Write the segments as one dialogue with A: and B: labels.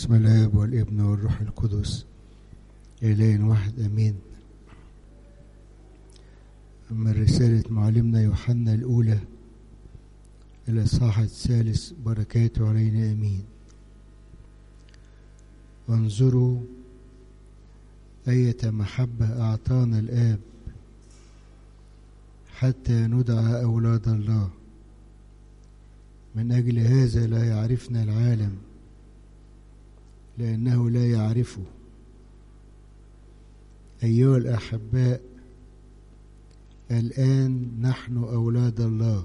A: بسم الاب والابن والروح القدس إله واحد امين من رسالة معلمنا يوحنا الأولى إلى الصاحب الثالث بركاته علينا امين وانظروا أية محبة أعطانا الآب حتى ندعى أولاد الله من أجل هذا لا يعرفنا العالم لأنه لا يعرفه أيها الأحباء الآن نحن أولاد الله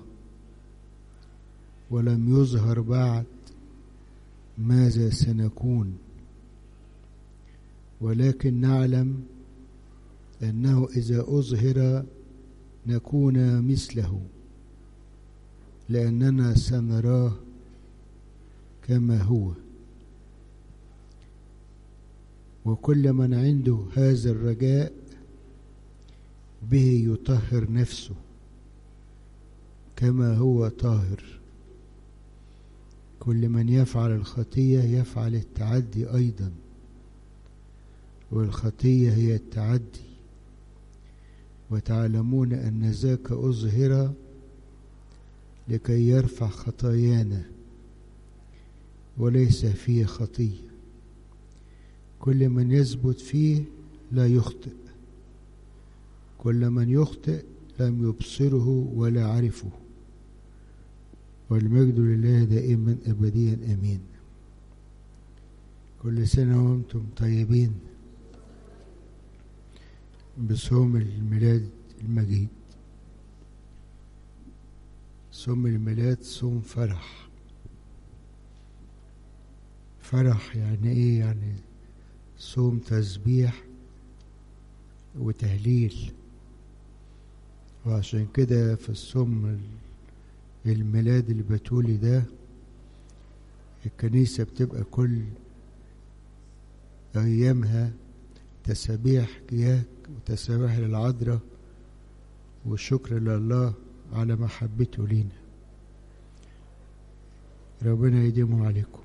A: ولم يظهر بعد ماذا سنكون ولكن نعلم أنه إذا أظهر نكون مثله لأننا سنراه كما هو وكل من عنده هذا الرجاء به يطهر نفسه كما هو طاهر كل من يفعل الخطية يفعل التعدي أيضا والخطية هي التعدي وتعلمون أن ذاك أظهر لكي يرفع خطايانا وليس فيه خطيه كل من يثبت فيه لا يخطئ كل من يخطئ لم يبصره ولا عرفه والمجد لله دائما ابديا امين كل سنه وانتم طيبين بصوم الميلاد المجيد صوم الميلاد صوم فرح فرح يعني ايه يعني صوم تسبيح وتهليل وعشان كده في الصوم الميلاد البتولي ده الكنيسة بتبقى كل أيامها تسابيح كياك وتسابيح للعذراء والشكر لله على محبته لينا ربنا يديمه عليكم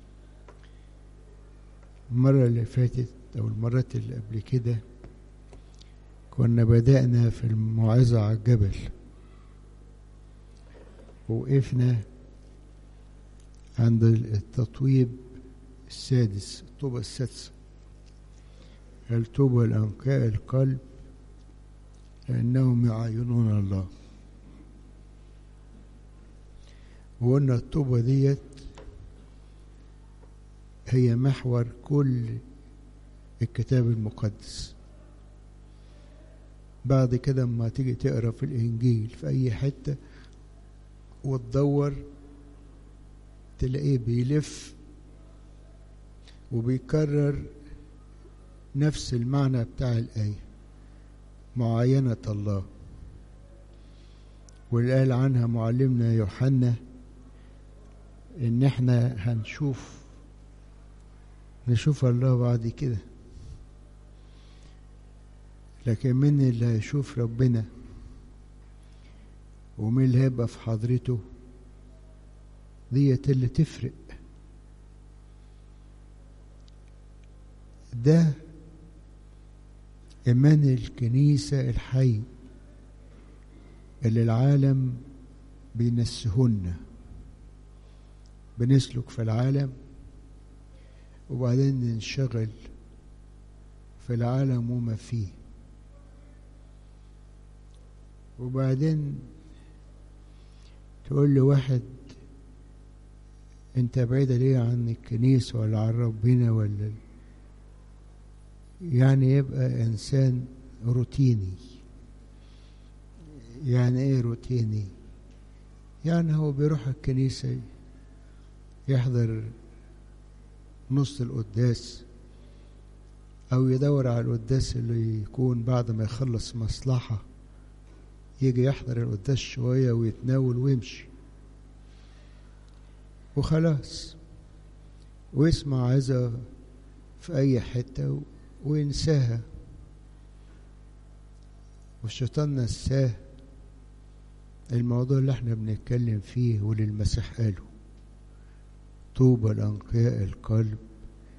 A: المرة اللي فاتت أو المرات اللي قبل كده كنا بدأنا في الموعظة على الجبل ووقفنا عند التطويب السادس الطوبة السادسة الطوبة لأنقاء القلب لأنهم يعاينون الله وقلنا الطوبة ديت هي محور كل الكتاب المقدس بعد كده اما تيجي تقرا في الانجيل في اي حته وتدور تلاقيه بيلف وبيكرر نفس المعنى بتاع الايه معاينه الله واللي قال عنها معلمنا يوحنا ان احنا هنشوف نشوف الله بعد كده لكن مين اللي هيشوف ربنا ومين اللي هيبقى في حضرته ديت اللي تفرق ده إيمان الكنيسة الحي اللي العالم بينسهن بنسلك في العالم وبعدين ننشغل في العالم وما فيه وبعدين تقول لواحد انت بعيد ليه عن الكنيسة ولا عن ربنا ولا يعني يبقى انسان روتيني يعني ايه روتيني يعني هو بيروح الكنيسة يحضر نص القداس او يدور على القداس اللي يكون بعد ما يخلص مصلحة يجي يحضر القداس شوية ويتناول ويمشي وخلاص ويسمع عظة في أي حتة وينساها والشيطان نساه الموضوع اللي احنا بنتكلم فيه واللي المسيح قاله طوبى لأنقياء القلب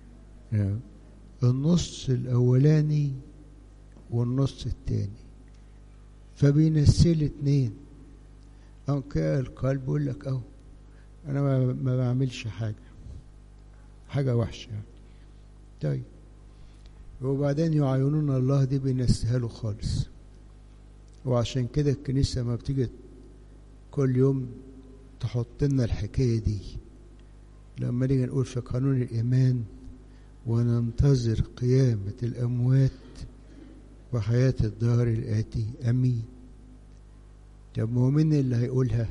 A: يعني النص الأولاني والنص التاني فبينسل اتنين أنقياء القلب يقول لك أهو أنا ما, ما بعملش حاجة حاجة وحشة يعني طيب وبعدين يعينون الله دي بينسيها له خالص وعشان كده الكنيسة ما بتيجي كل يوم تحط لنا الحكاية دي لما نيجي نقول في قانون الإيمان وننتظر قيامة الأموات وحياة الدهر الآتي أمين طب ما هو مين اللي هيقولها؟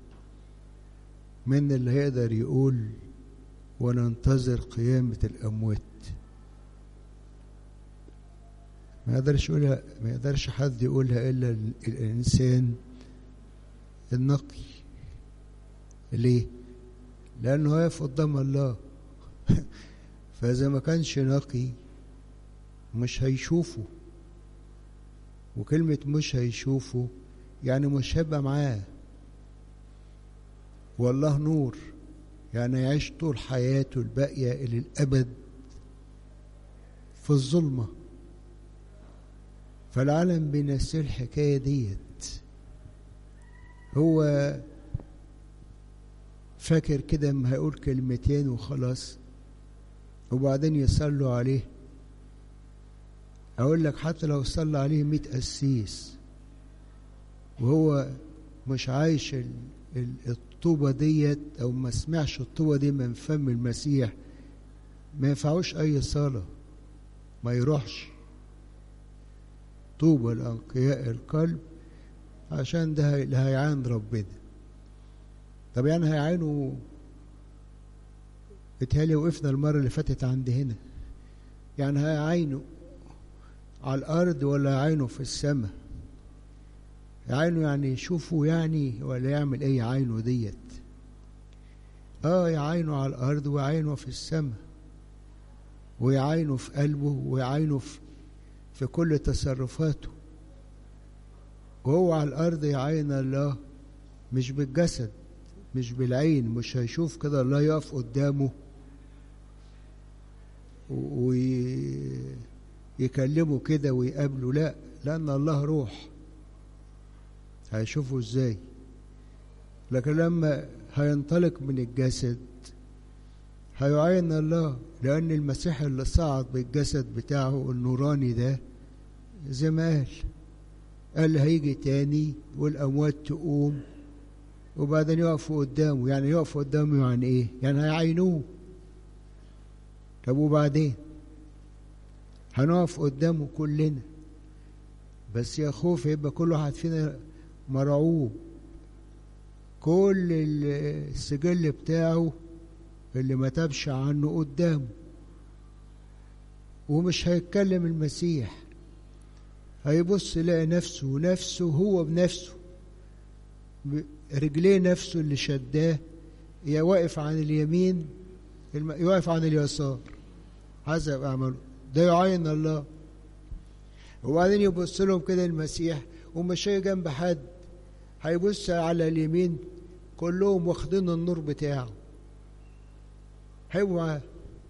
A: مين اللي هيقدر يقول وننتظر قيامة الأموات؟ ما يقدرش يقولها ما يقدرش حد يقولها إلا الإنسان النقي ليه؟ لأنه واقف قدام الله فإذا ما كانش نقي مش هيشوفه وكلمة مش هيشوفه يعني مش هيبقى معاه والله نور يعني يعيش طول حياته الباقية إلى الأبد في الظلمة فالعالم بينسي الحكاية ديت هو فاكر كده ما هيقول كلمتين وخلاص وبعدين يصلوا عليه أقول لك حتى لو صلى عليه مئة قسيس وهو مش عايش الطوبة ديت أو ما سمعش الطوبة دي من فم المسيح ما ينفعوش أي صلاة ما يروحش طوبى لأنقياء القلب عشان ده اللي هيعان ربنا طب يعني هيعانوا اتهالي وقفنا المرة اللي فاتت عند هنا يعني هيعينوا على الأرض ولا يعينوا في السماء يعينوا يعني يشوفوا يعني ولا يعمل ايه يعينوا ديت اه يعينوا على الأرض ويعينوا في السماء ويعينوا في قلبه ويعينوا في, في كل تصرفاته وهو على الأرض يعين الله مش بالجسد مش بالعين مش هيشوف كده الله يقف قدامه ويكلمه كده ويقابله لا لأن الله روح هيشوفه ازاي لكن لما هينطلق من الجسد هيعين الله لأن المسيح اللي صعد بالجسد بتاعه النوراني ده زي ما قال قال هيجي تاني والأموات تقوم وبعدين يقفوا قدامه يعني يقفوا قدامه يعني ايه يعني هيعينوه طب وبعدين هنقف قدامه كلنا بس يا خوف يبقى كل واحد فينا مرعوب كل السجل بتاعه اللي ما تابش عنه قدامه ومش هيتكلم المسيح هيبص يلاقي نفسه نفسه هو بنفسه رجليه نفسه اللي شداه يا واقف عن اليمين يقف عن اليسار حسب أعماله ده يعين الله وبعدين يبص لهم كده المسيح ومش هي جنب حد هيبص على اليمين كلهم واخدين النور بتاعه هيبقوا معاه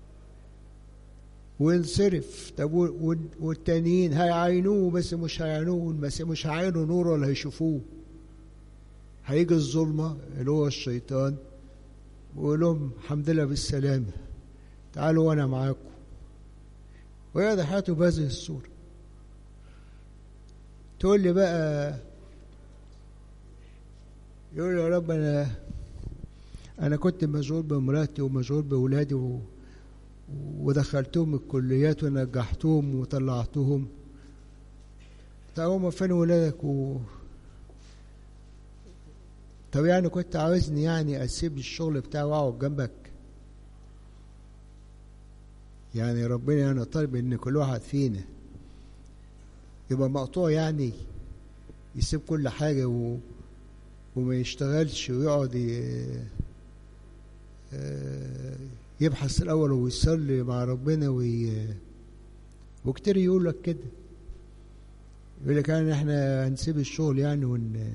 A: وينصرف طب والتانيين هيعينوه بس مش هيعينوه المسيح مش هيعينوا نور ولا هيشوفوه هيجي الظلمة اللي هو الشيطان ويقول لهم الحمد لله بالسلامة تعالوا وأنا معاكم ويقعد حياته بهذه الصورة تقول لي بقى يقول لي يا رب أنا أنا كنت مشغول بمراتي ومشغول بأولادي و... ودخلتهم الكليات ونجحتهم وطلعتهم طب هما فين ولادك و... طب يعني كنت عاوزني يعني اسيب الشغل بتاعي واقعد جنبك يعني ربنا يعني طالب ان كل واحد فينا يبقى مقطوع يعني يسيب كل حاجة و... وما يشتغلش ويقعد ي... يبحث الأول ويصلي مع ربنا وي... وكتير يقول لك كده يقول لك يعني احنا هنسيب الشغل يعني ون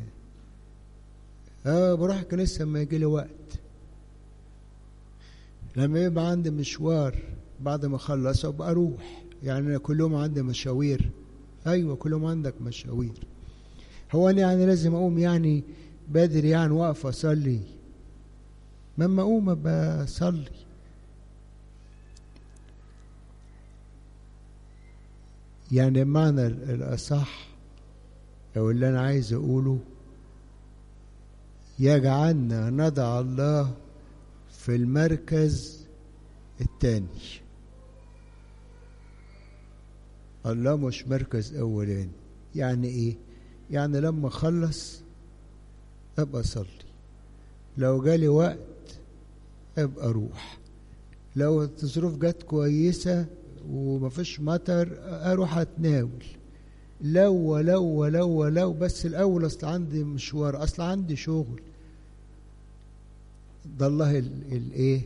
A: اه بروح الكنيسة لما يجي لي وقت لما يبقى عندي مشوار بعد ما اخلص ابقى اروح يعني انا كل يوم عندي مشاوير ايوه كل يوم عندك مشاوير هو انا يعني لازم اقوم يعني بدري يعني واقف اصلي لما اقوم بصلي يعني معنى الاصح او اللي انا عايز اقوله يجعلنا نضع الله في المركز الثاني الله مش مركز اولاني يعني ايه يعني لما اخلص ابقى اصلي لو جالي وقت ابقى اروح لو الظروف جت كويسه ومفيش مطر اروح اتناول لو ولو ولو ولو بس الاول اصل عندي مشوار اصل عندي شغل ده الله الايه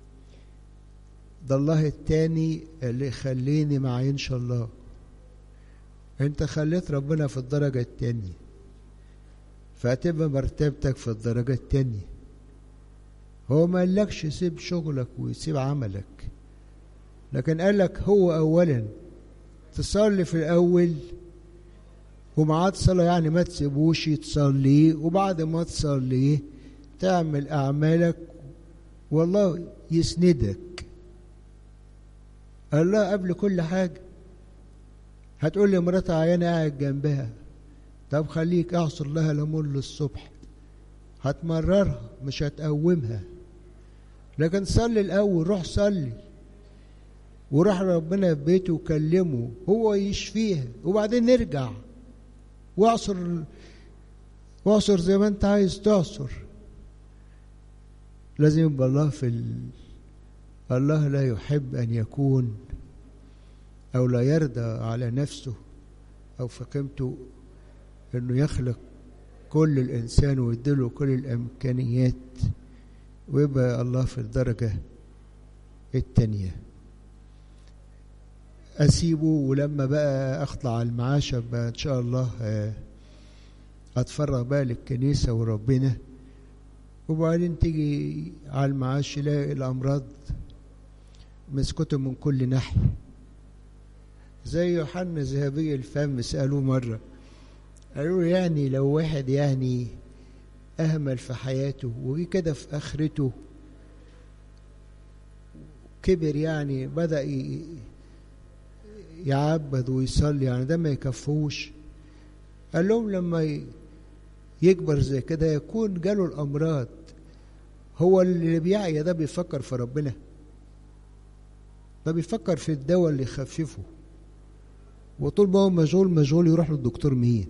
A: ده الله التاني اللي يخليني مع ان شاء الله انت خليت ربنا في الدرجة التانية فهتبقى مرتبتك في الدرجة التانية هو ما قالكش سيب شغلك ويسيب عملك لكن قالك هو اولا تصلي في الاول ومعاد صلاة يعني ما تسيبوش تصلي وبعد ما تصلي تعمل أعمالك والله يسندك الله قبل كل حاجة هتقول لي مراتي عيانة قاعد جنبها طب خليك اعصر لها ليمون للصبح هتمررها مش هتقومها لكن صلي الأول روح صلي وروح ربنا في بيته وكلمه هو يشفيها وبعدين نرجع واعصر واعصر زي ما انت عايز تعصر لازم يبقى الله في ال... الله لا يحب ان يكون او لا يرضى على نفسه او في قيمته انه يخلق كل الانسان ويديله كل الامكانيات ويبقى الله في الدرجه التانيه اسيبه ولما بقى اطلع على المعاش ابقى ان شاء الله اتفرغ بقى للكنيسه وربنا وبعدين تيجي على المعاش يلاقي الامراض مسكته من كل ناحيه زي يوحنا ذهبي الفم سالوه مره قالوا له يعني لو واحد يعني اهمل في حياته وجي كده في اخرته كبر يعني بدا يعبد ويصلي يعني ده ما يكفوش قال لهم لما يكبر زي كده يكون جاله الامراض هو اللي بيعيا ده بيفكر في ربنا ده بيفكر في الدواء اللي يخففه وطول ما هو مشغول مشغول يروح للدكتور مين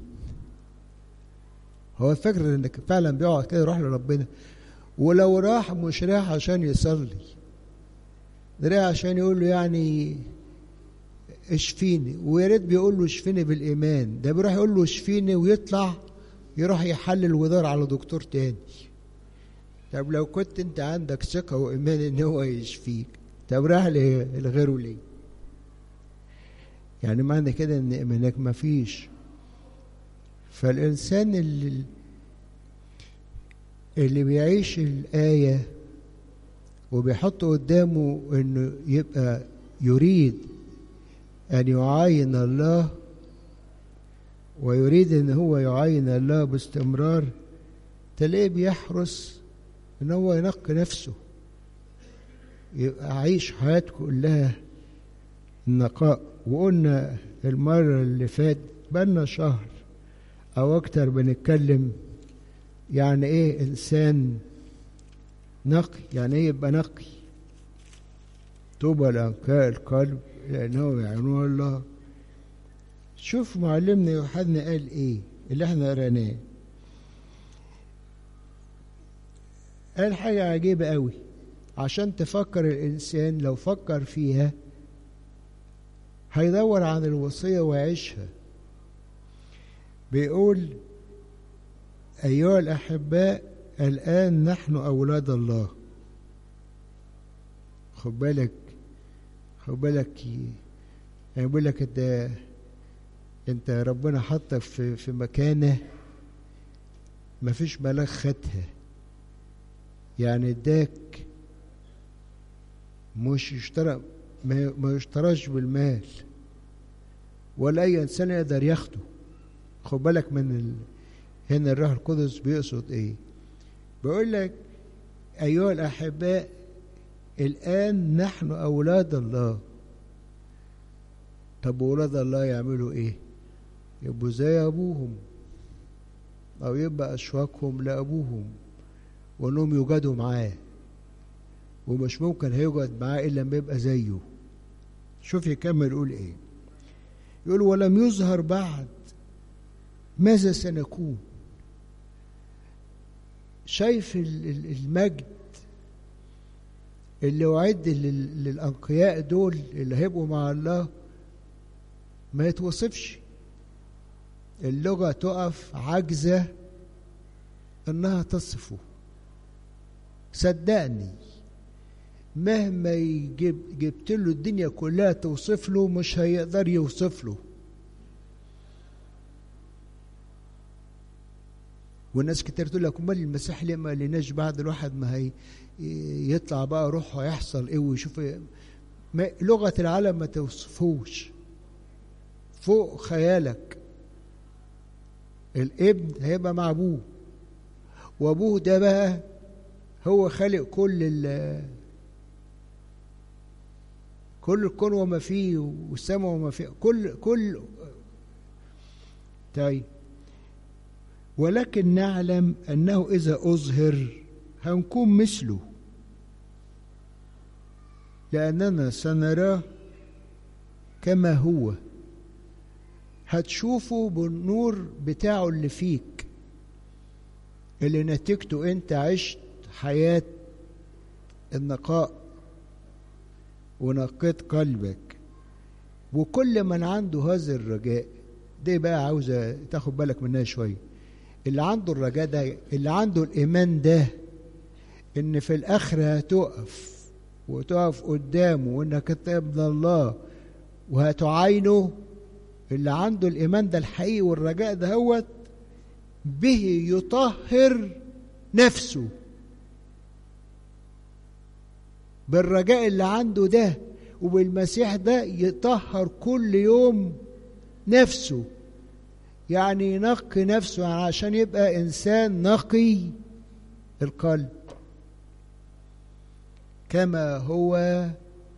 A: هو الفكر انك فعلا بيقعد كده يروح لربنا ولو راح مش رايح عشان يصلي ده رايح عشان يقول له يعني اشفيني ويا ريت بيقول له اشفيني بالايمان ده بيروح يقول له اشفيني ويطلع يروح يحلل ويدور على دكتور تاني طب لو كنت انت عندك ثقه وايمان ان هو يشفيك طب راح لغيره ليه يعني معنى كده ان ايمانك ما فيش فالانسان اللي اللي بيعيش الايه وبيحط قدامه انه يبقى يريد أن يعاين الله ويريد أن هو يعاين الله باستمرار تلاقيه بيحرص أن هو ينقي نفسه يبقى عايش حياته كلها النقاء وقلنا المرة اللي فات بقالنا شهر أو أكتر بنتكلم يعني إيه إنسان نقي يعني إيه يبقى نقي طوبى لأنقاء القلب لأنه يعينون الله شوف معلمنا يوحنا قال إيه اللي احنا قريناه قال حاجة عجيبة قوي عشان تفكر الإنسان لو فكر فيها هيدور عن الوصية ويعيشها بيقول أيها الأحباء الآن نحن أولاد الله خد بالك خد بالك يعني بيقول لك انت انت ربنا حطك في في مكانه ما فيش ملاك خدها يعني اداك مش اشترى ما ما يشتراش بالمال ولا اي انسان يقدر ياخده خد بالك من ال... هنا الروح القدس بيقصد ايه بيقول لك ايها الاحباء الان نحن اولاد الله طب اولاد الله يعملوا ايه يبقوا زي ابوهم او يبقى اشواقهم لابوهم وانهم يوجدوا معاه ومش ممكن هيقعد معاه الا لما يبقى زيه شوف يكمل يقول ايه يقول ولم يظهر بعد ماذا سنكون شايف المجد اللي أعد للأنقياء دول اللي هيبقوا مع الله ما يتوصفش اللغة تقف عاجزة إنها تصفه صدقني مهما يجيب جبت له الدنيا كلها توصف له مش هيقدر يوصف له والناس كتير تقول لك امال المسيح ليه ما لناش بعد الواحد ما هي يطلع بقى روحه هيحصل ايه ويشوف إيه ما لغه العالم ما توصفوش فوق خيالك الابن هيبقى مع ابوه وابوه ده بقى هو خالق كل ال كل الكون وما فيه والسماء وما فيه كل كل طيب ولكن نعلم انه اذا اظهر هنكون مثله لاننا سنراه كما هو هتشوفه بالنور بتاعه اللي فيك اللي نتيجته انت عشت حياه النقاء ونقيت قلبك وكل من عنده هذا الرجاء دي بقى عاوزه تاخد بالك منها شويه اللي عنده الرجاء ده اللي عنده الايمان ده ان في الاخره هتقف وتقف قدامه وانك انت ابن الله وهتعاينه اللي عنده الايمان ده الحقيقي والرجاء ده هوت به يطهر نفسه بالرجاء اللي عنده ده وبالمسيح ده يطهر كل يوم نفسه يعني ينقي نفسه عشان يبقى انسان نقي القلب كما هو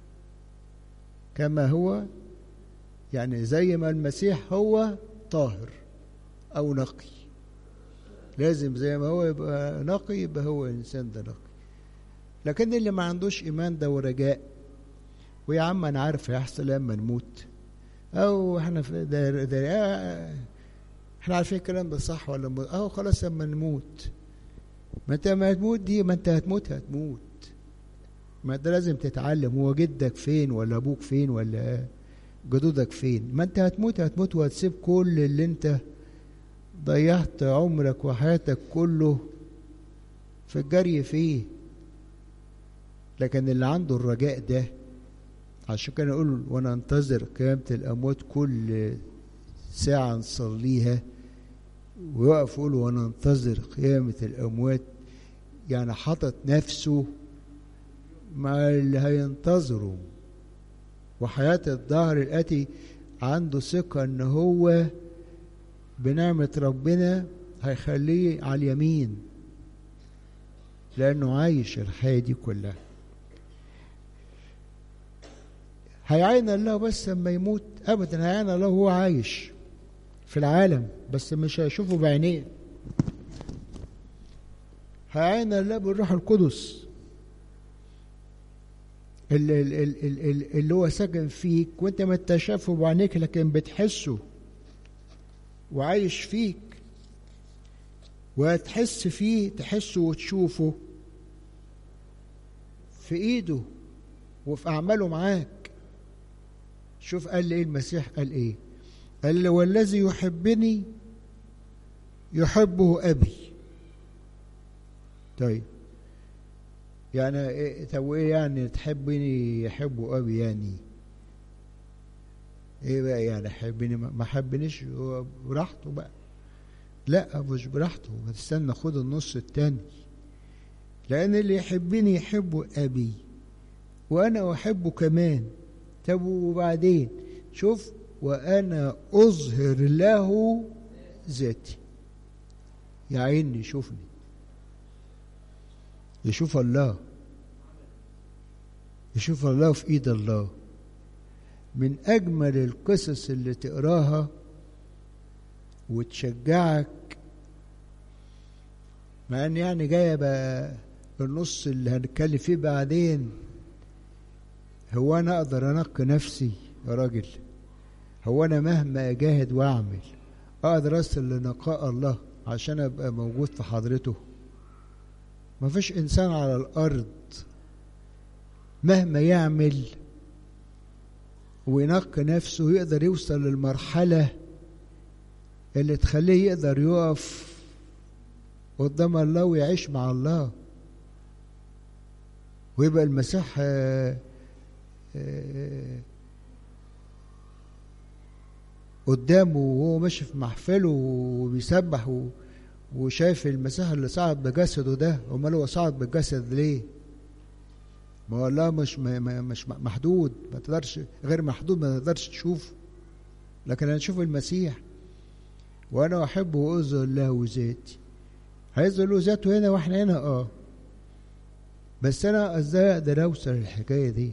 A: كما هو يعني زي ما المسيح هو طاهر او نقي لازم زي ما هو يبقى نقي يبقى هو انسان ده نقي لكن اللي ما عندوش ايمان ده ورجاء ويا عم انا عارف هيحصل لما نموت او احنا في ده ده احنا عارفين الكلام ده صح ولا م... اهو خلاص لما نموت ما انت ما هتموت دي ما انت هتموت هتموت ما انت لازم تتعلم هو جدك فين ولا ابوك فين ولا جدودك فين ما انت هتموت هتموت وهتسيب كل اللي انت ضيعت عمرك وحياتك كله في الجري فيه لكن اللي عنده الرجاء ده عشان كده اقول وانا انتظر قيامة الاموات كل ساعة نصليها ويقف يقول وانا انتظر قيامة الاموات يعني حاطط نفسه مع اللي هينتظره وحياة الظهر الآتي عنده ثقة إن هو بنعمة ربنا هيخليه على اليمين لأنه عايش الحياة دي كلها هيعين الله بس لما يموت أبدا هيعين الله وهو عايش في العالم بس مش هيشوفه بعينيه هيعين الله بالروح القدس اللي, اللي, اللي هو ساكن فيك وانت ما انت شافه بعينيك لكن بتحسه وعايش فيك وهتحس فيه تحسه وتشوفه في ايده وفي اعماله معاك شوف قال لي ايه المسيح قال ايه قال لي والذي يحبني يحبه ابي طيب يعني إيه طب ايه يعني تحبني يحبه ابي يعني ايه بقى يعني حبني ما حبنيش هو براحته بقى لا مش براحته هتستنى خد النص التاني لان اللي يحبني يحبه ابي وانا احبه كمان طب وبعدين شوف وأنا أظهر له ذاتي يا عيني يشوفني يشوف الله يشوف الله في ايد الله من اجمل القصص اللي تقراها وتشجعك مع ان يعني جايه بقى النص اللي هنتكلم فيه بعدين هو انا اقدر انقي نفسي يا راجل هو انا مهما اجاهد واعمل اقدر اصل لنقاء الله عشان ابقى موجود في حضرته ما فيش انسان على الارض مهما يعمل وينقي نفسه يقدر يوصل للمرحلة اللي تخليه يقدر يقف قدام الله ويعيش مع الله ويبقى المسيح آه، آه، قدامه وهو ماشي في محفله وبيسبح و- وشايف المسيح اللي صعد بجسده ده امال هو صعد بالجسد ليه ما هو الله مش م- م- مش م- محدود ما تقدرش غير محدود ما تقدرش تشوف لكن هنشوف المسيح وانا احبه واظهر له ذاتي هيظهر له ذاته هنا واحنا هنا اه بس انا ازاي اقدر اوصل الحكايه دي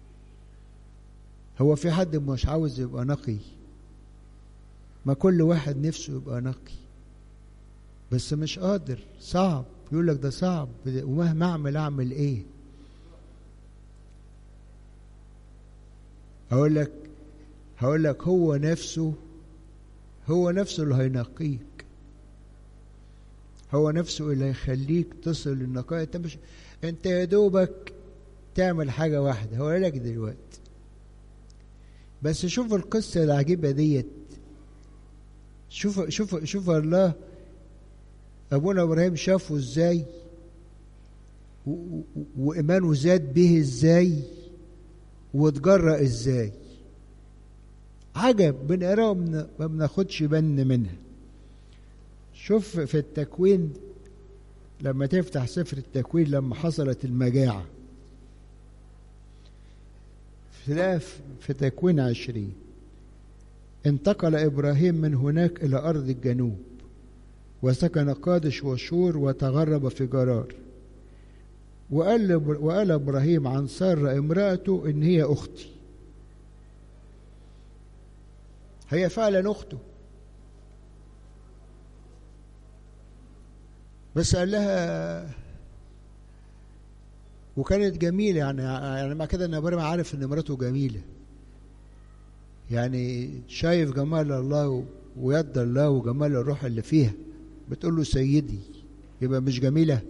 A: هو في حد مش عاوز يبقى نقي ما كل واحد نفسه يبقى نقي بس مش قادر صعب يقول لك ده صعب ومهما اعمل اعمل ايه هقول لك هقول لك هو نفسه هو نفسه اللي هينقيك هو نفسه اللي هيخليك تصل للنقاء انت مش انت يا دوبك تعمل حاجة واحدة هقول لك دلوقتي بس شوف القصة العجيبة ديت شوف شوف شوف الله ابونا ابراهيم شافه ازاي و- و- وايمانه زاد به ازاي واتجرأ ازاي عجب بنقراه ومن- ما بناخدش بالنا منها شوف في التكوين لما تفتح سفر التكوين لما حصلت المجاعة تلاقي في- في تكوين عشرين انتقل إبراهيم من هناك إلى أرض الجنوب وسكن قادش وشور وتغرب في جرار وقال وقال ابراهيم عن ساره امراته ان هي اختي هي فعلا اخته بس قال لها وكانت جميله يعني يعني مع كده ان ابراهيم عارف ان مراته جميله يعني شايف جمال الله ويد الله وجمال الروح اللي فيها بتقول له سيدي يبقى مش جميله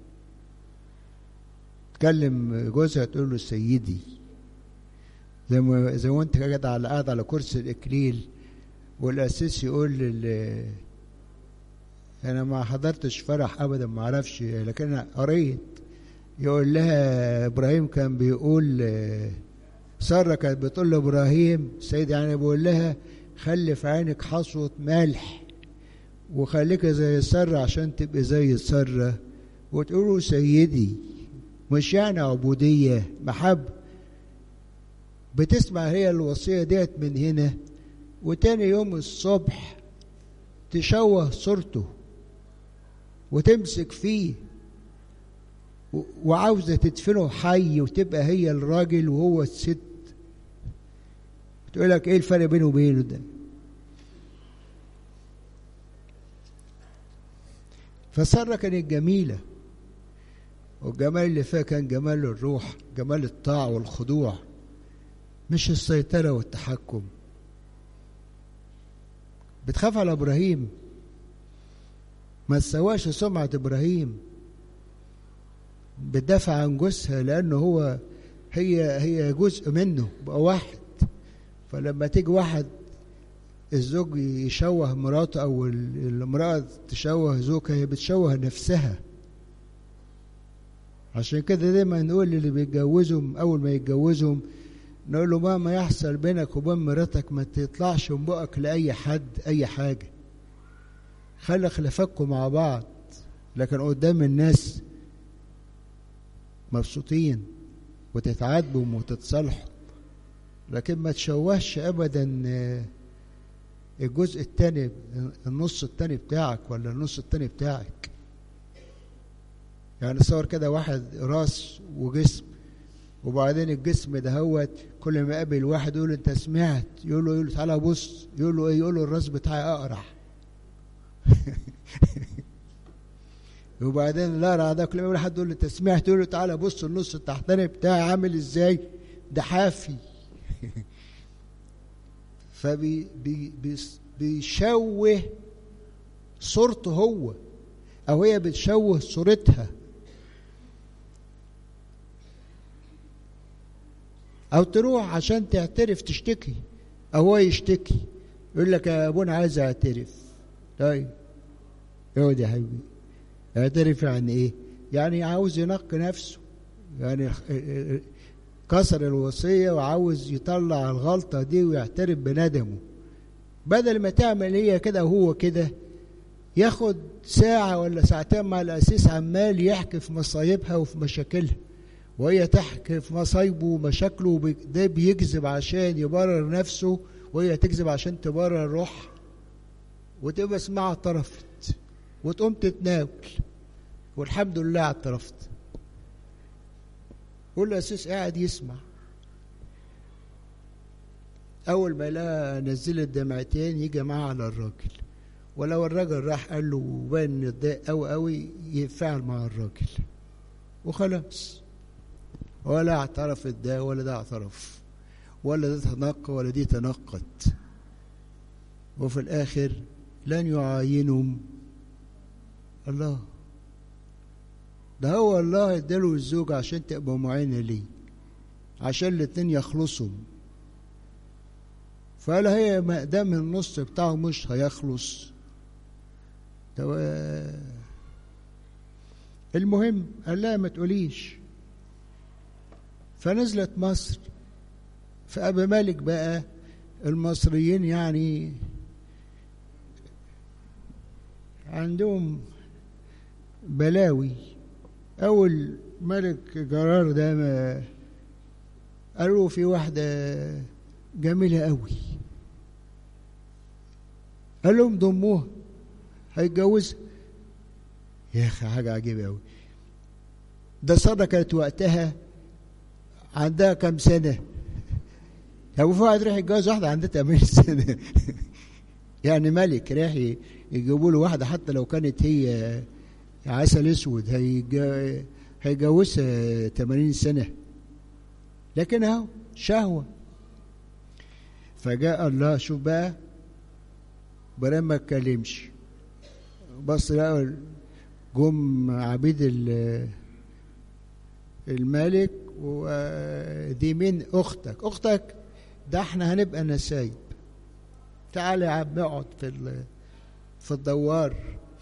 A: تكلم جوزها تقول له سيدي زي ما زي ما انت قاعد على قاعد على كرسي الاكليل والاسيس يقول لل انا ما حضرتش فرح ابدا ما اعرفش لكن انا قريت يقول لها ابراهيم كان بيقول ساره كانت بتقول لابراهيم سيد يعني بيقول لها خلي في عينك حصوه ملح وخليك زي ساره عشان تبقي زي ساره وتقولوا سيدي مش يعني عبودية محبة بتسمع هي الوصية ديت من هنا وتاني يوم الصبح تشوه صورته وتمسك فيه و- وعاوزة تدفنه حي وتبقى هي الراجل وهو الست تقول لك ايه الفرق بينه وبينه ده فسارة كانت جميله والجمال اللي فيها كان جمال الروح جمال الطاعة والخضوع مش السيطرة والتحكم بتخاف على إبراهيم ما تسواش سمعة إبراهيم بتدافع عن جوزها لأنه هو هي هي جزء منه بقى واحد فلما تيجي واحد الزوج يشوه مراته أو ال- المرأة تشوه زوجها هي بتشوه نفسها عشان كده دايما نقول للي بيتجوزهم اول ما يتجوزهم نقول له مهما يحصل بينك وبين مراتك ما تطلعش من بقك لاي حد اي حاجه خلي خلافاتكم مع بعض لكن قدام الناس مبسوطين وتتعاتبوا وتتصالحوا لكن ما تشوهش ابدا آه، الجزء الثاني النص الثاني بتاعك ولا النص الثاني بتاعك يعني صور كده واحد راس وجسم وبعدين الجسم دهوت كل ما يقابل واحد يقول له انت سمعت يقول له يقول له تعالى بص يقول له ايه يقول له الراس بتاعي اقرع وبعدين لا ده كل ما يقول حد يقول له انت سمعت يقول له تعالى بص النص التحتاني بتاعي عامل ازاي ده حافي فبي بي بيس- بيشوه صورته هو او هي بتشوه صورتها او تروح عشان تعترف تشتكي او هو يشتكي يقول لك يا ابونا عايز اعترف طيب اقعد يا حبيبي اعترف يعني ايه يعني عاوز ينقي نفسه يعني كسر الوصيه وعاوز يطلع الغلطه دي ويعترف بندمه بدل ما تعمل هي كده وهو كده ياخد ساعة ولا ساعتين مع الأسيس عمال يحكي في مصايبها وفي مشاكلها وهي تحكي في مصايبه ومشاكله وبي- ده بيكذب عشان يبرر نفسه وهي تكذب عشان تبرر روحها وتبقى اسمها اعترفت وتقوم تتناول والحمد لله اعترفت والأسيس قاعد يسمع أول ما يلاقي نزلت دمعتين يجي معاه على الراجل ولو الراجل راح قال له وبان إن اتضايق قوي قوي يتفاعل مع الراجل وخلاص ولا اعترفت ده ولا ده اعترف ولا ده تنقى ولا دي تنقت وفي الآخر لن يعاينهم الله ده هو الله اداله الزوج عشان تبقى معينة ليه عشان الاتنين يخلصوا فقال هي ما دام النص بتاعه مش هيخلص تو... المهم قال لها ما تقوليش فنزلت مصر فأبي مالك بقى المصريين يعني عندهم بلاوي أول ملك جرار ده ما قالوا في واحدة جميلة قوي قال لهم ضموها هيتجوزها يا أخي حاجة عجيبة قوي ده سارة كانت وقتها عندها كام سنة أبو فؤاد راح يتجوز واحدة عندها 80 سنة يعني ملك راح يجيبوا له واحدة حتى لو كانت هي عسل اسود هيجا- هيجوزها 80 سنة لكن اهو شهوة فجاء الله شوف بقى برام ما اتكلمش بص لقوا جم عبيد ال- الملك ودي مين اختك اختك ده احنا هنبقى نسايب تعالى يا عم اقعد في ال- في الدوار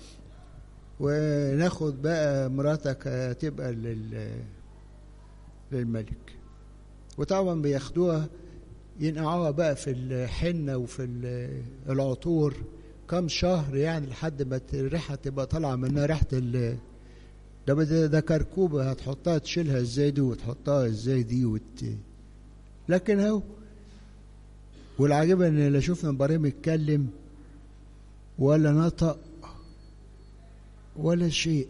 A: وناخد بقى مراتك تبقى لل للملك وطبعا بياخدوها ينقعوها بقى في الحنة وفي ال- العطور كم شهر يعني لحد ما الريحة تبقى طالعة منها ريحة ال ده ده, ده كركوبة هتحطها تشيلها ازاي دي وتحطها ازاي دي وت... لكن اهو والعجيب ان لا شفنا ابراهيم يتكلم ولا نطق ولا شيء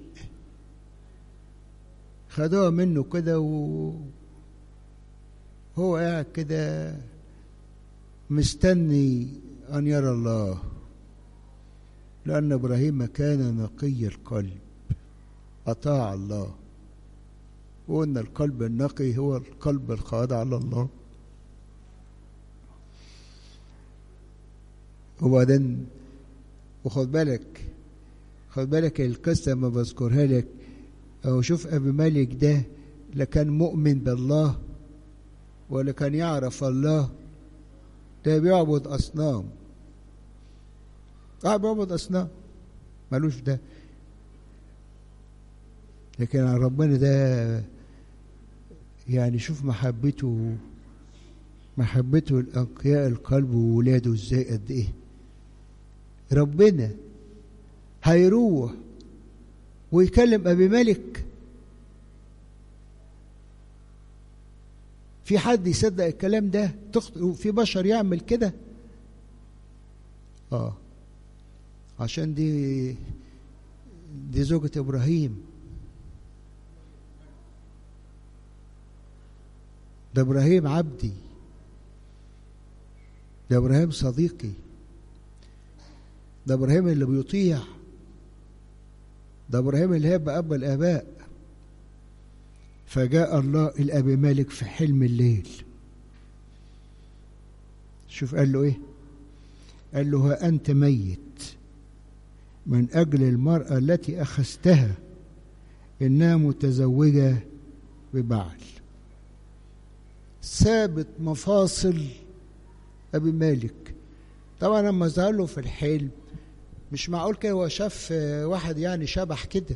A: خدوها منه كده و هو قاعد كده مستني أن يرى الله لأن إبراهيم كان نقي القلب أطاع الله وأن القلب النقي هو القلب الخاضع لله وبعدين وخد بالك خد بالك القصة ما بذكرها لك أو شوف أبي مالك ده لا كان مؤمن بالله ولا كان يعرف الله ده بيعبد أصنام اه بيعبد أصنام ملوش ده لكن عن ربنا ده يعني شوف محبته محبته لأنقياء القلب وولاده ازاي قد ايه ربنا هيروح ويكلم أبي ملك في حد يصدق الكلام ده تخط... في بشر يعمل كده اه عشان دي دي زوجة ابراهيم ده ابراهيم عبدي ده ابراهيم صديقي ده ابراهيم اللي بيطيع ده ابراهيم اللي هيبقى اب الاباء فجاء الله الابي مالك في حلم الليل شوف قال له ايه قال له ها انت ميت من اجل المراه التي اخذتها انها متزوجه ببعل ثابت مفاصل ابي مالك طبعا لما ظهر له في الحلم مش معقول كده هو شاف واحد يعني شبح كده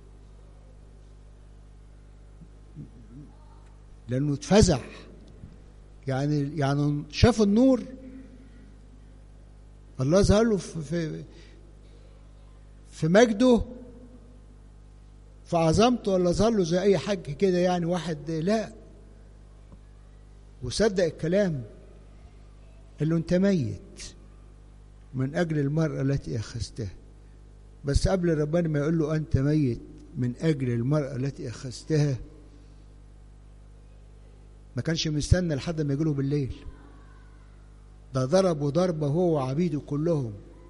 A: لانه اتفزع يعني يعني شاف النور الله ظهر له في في, في مجده في عظمته ولا ظهر له زي اي حاج كده يعني واحد لا وصدق الكلام قال له انت ميت من اجل المراه التي اخذتها بس قبل ربنا ما يقول له انت ميت من اجل المراه التي اخذتها ما كانش مستنى لحد ما يجيله بالليل ده ضربه ضربه هو وعبيده كلهم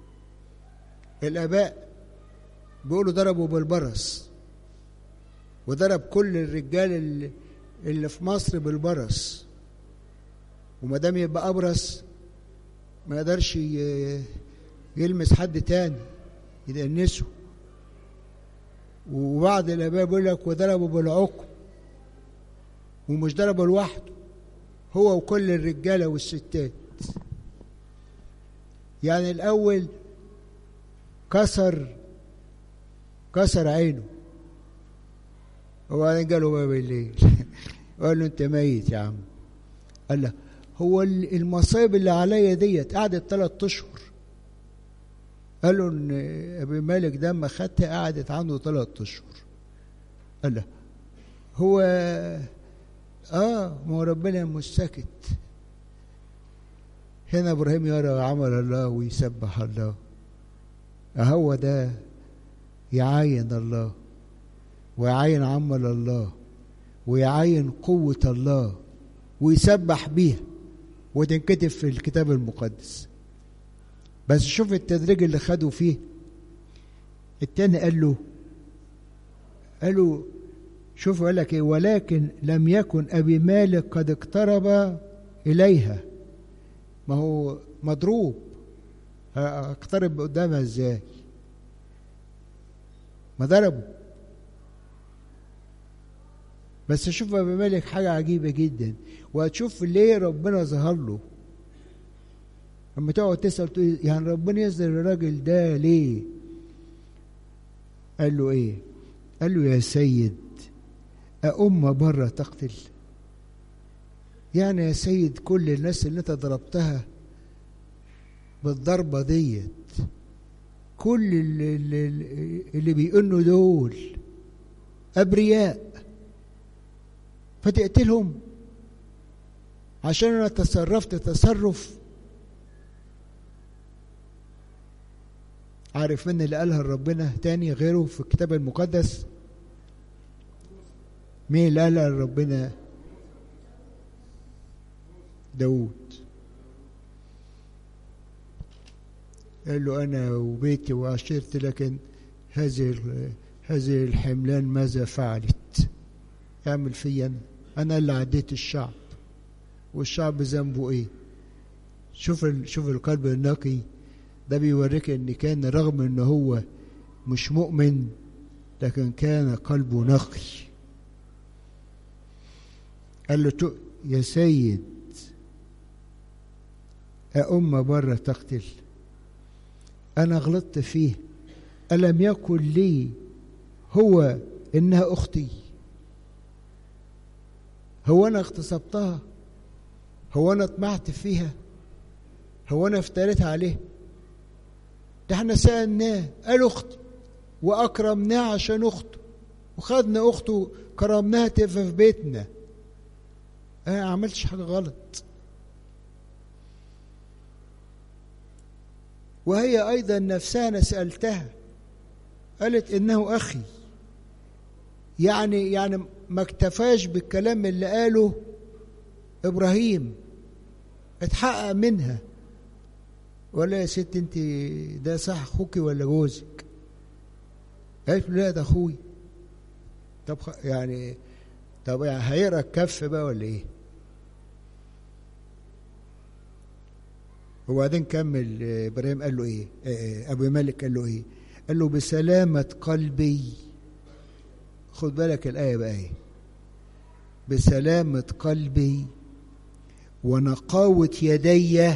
A: الاباء بيقولوا ضربوا بالبرص وضرب كل الرجال اللي, اللي في مصر بالبرص وما دام يبقى ابرص ما يقدرش يلمس حد تاني يدنسه وبعض الاباء بيقول لك وضربوا بالعقم ومش ضربه لوحده هو وكل الرجاله والستات يعني الاول كسر كسر عينه وبعدين قالوا بقى بالليل قال له انت ميت يا عم قال له هو المصايب اللي عليا ديت قعدت ثلاث اشهر قالوا ان ابي مالك ده ما خدها قعدت عنده ثلاث اشهر قال له هو اه ما هو ربنا مش ساكت هنا ابراهيم يرى عمل الله ويسبح الله هو ده يعاين الله ويعاين عمل الله ويعاين قوة الله ويسبح بيها وتنكتب في الكتاب المقدس بس شوف التدريج اللي خدوا فيه التاني قال له قال له شوف قال لك ايه ولكن لم يكن ابي مالك قد اقترب اليها ما هو مضروب اقترب قدامها ازاي ما ضربه بس شوف ابي مالك حاجه عجيبه جدا وهتشوف ليه ربنا ظهر له لما تقعد تسال تقول يعني ربنا يظهر الراجل ده ليه قال له ايه قال له يا سيد أأم بره تقتل يعني يا سيد كل الناس اللي انت ضربتها بالضربة ديت كل اللي, اللي, اللي بيقنوا دول أبرياء فتقتلهم عشان أنا تصرفت تصرف عارف من اللي قالها لربنا تاني غيره في الكتاب المقدس مين اللي قالها لربنا داود قال له أنا وبيتي وعشيرتي لكن هذه هذه الحملان ماذا فعلت؟ اعمل فيا أنا أنا اللي عديت الشعب والشعب ذنبه إيه؟ شوف شوف القلب النقي ده بيوريك إن كان رغم إن هو مش مؤمن لكن كان قلبه نقي قال له يا سيد أأم بره تقتل أنا غلطت فيه ألم يكن لي هو إنها أختي هو أنا اغتصبتها هو أنا طمعت فيها هو أنا افتريت عليه ده احنا سألناه قال أختي وأكرمناه عشان أخته وخدنا أخته كرمناها تبقى في بيتنا انا ما عملتش حاجه غلط وهي ايضا نفسها انا سالتها قالت انه اخي يعني يعني ما اكتفاش بالكلام اللي قاله ابراهيم اتحقق منها ولا يا ست انت ده صح اخوكي ولا جوزك قالت لا ده اخوي طب يعني طب يعني هيقرا الكف بقى ولا ايه وبعدين كمل ابراهيم قال له ايه ابو مالك قال له ايه قال له بسلامة قلبي خد بالك الآية بقى ايه بسلامة قلبي ونقاوة يدي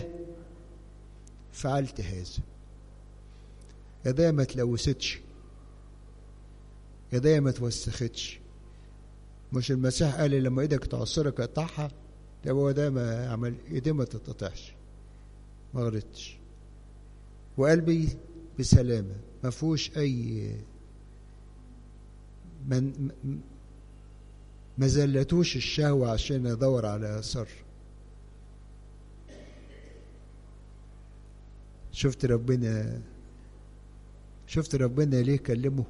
A: فعلت هذا يدي ما تلوثتش يدي ما توسختش مش المسيح قال لما ايدك تعصرك اقطعها ده هو ده ما عمل ايديه ما تتقطعش ما غلطتش وقلبي بسلامه ما فيهوش اي من ما زلتوش الشهوة عشان ادور على سر شفت ربنا شفت ربنا ليه كلمه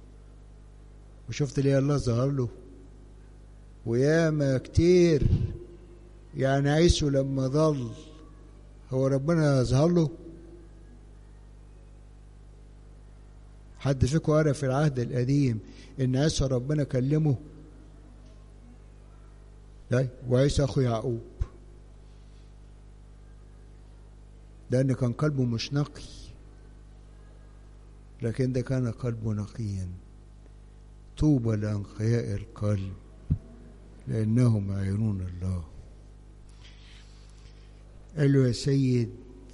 A: وشفت ليه الله ظهر له وياما كتير يعني عيسو لما ضل هو ربنا ظهر له حد فيكم قرا في العهد القديم ان عيسى ربنا كلمه لا وعيسى اخو يعقوب لان كان قلبه مش نقي لكن ده كان قلبه نقيا طوبى لانقياء القلب لانهم يعينون الله قال له يا سيد